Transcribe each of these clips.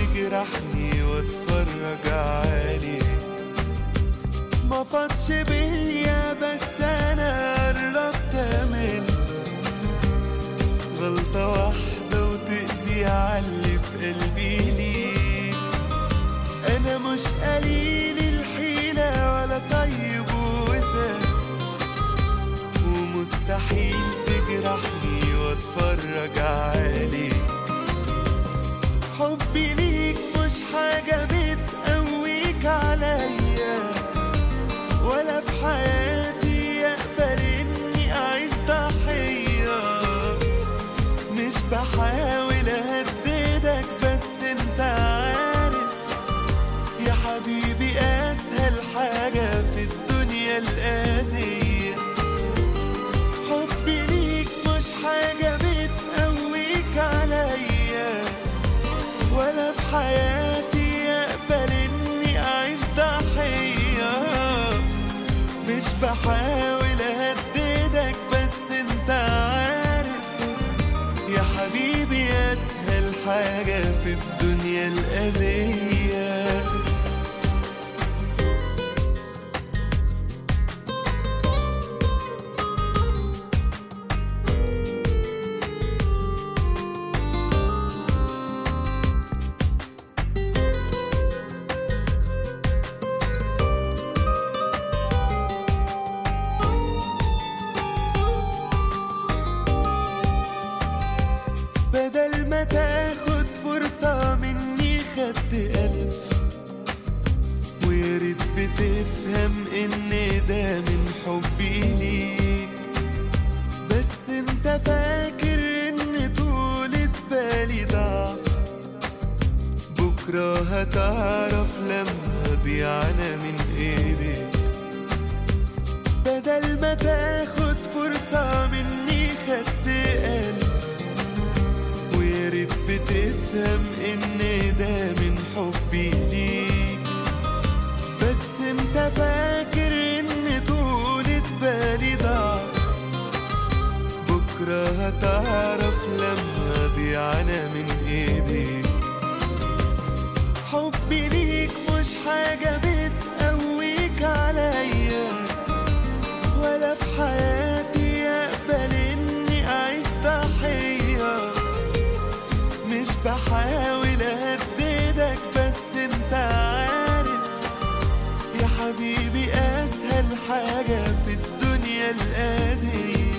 تجرحني واتفرج عليك ما فاتش بيا بس انا قربت امل غلطة واحدة وتقضي عاللي في قلبي ليك انا مش قليل الحيلة ولا طيب وسام ومستحيل تجرحني واتفرج عليك حبي ليك مش حاجة بتقويك عليا ولا في حياتي يقبل اني اعيش ضحية مش بحاول اهددك بس انت عارف يا حبيبي اسهل حاجة في الدنيا الاذية حبي ليك مش حاجة بتقويك عليا ولا في حياتي يقبل اني اعيش ضحية مش بحاول اهددك بس انت عارف يا حبيبي اسهل حاجة في الدنيا الأذية بدل ما تاخد فرصة مني خدت ألف وياريت بتفهم إن ده من حبي ليك بس انت فاكر إن طولة بالي ضعف بكرة هتعرف لما أضيع أنا من إيديك بدل ما تاخد فرصة مني خدت ألف ويا ريت بتفهم ان ده من حبي ليك بس انت فاكر ان طولة بالي ضعف بكرة هتعرف لما اضيع انا من ايديك حبي ليك مش حاجة بتقويك عليا ولا في حياتي يقبل اني اعيش ضحيه مش بحاول اهددك بس انت عارف يا حبيبي اسهل حاجة في الدنيا الأذية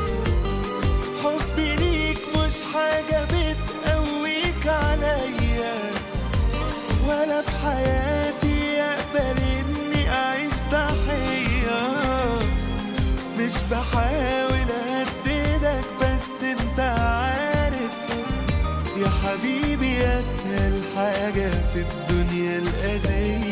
حبي ليك مش حاجة بتقويك عليا ولا في حياتي يقبل اني اعيش ضحية مش بحاول اهددك بس انت عارف يا حبيبي اسهل حاجة في الدنيا الأذية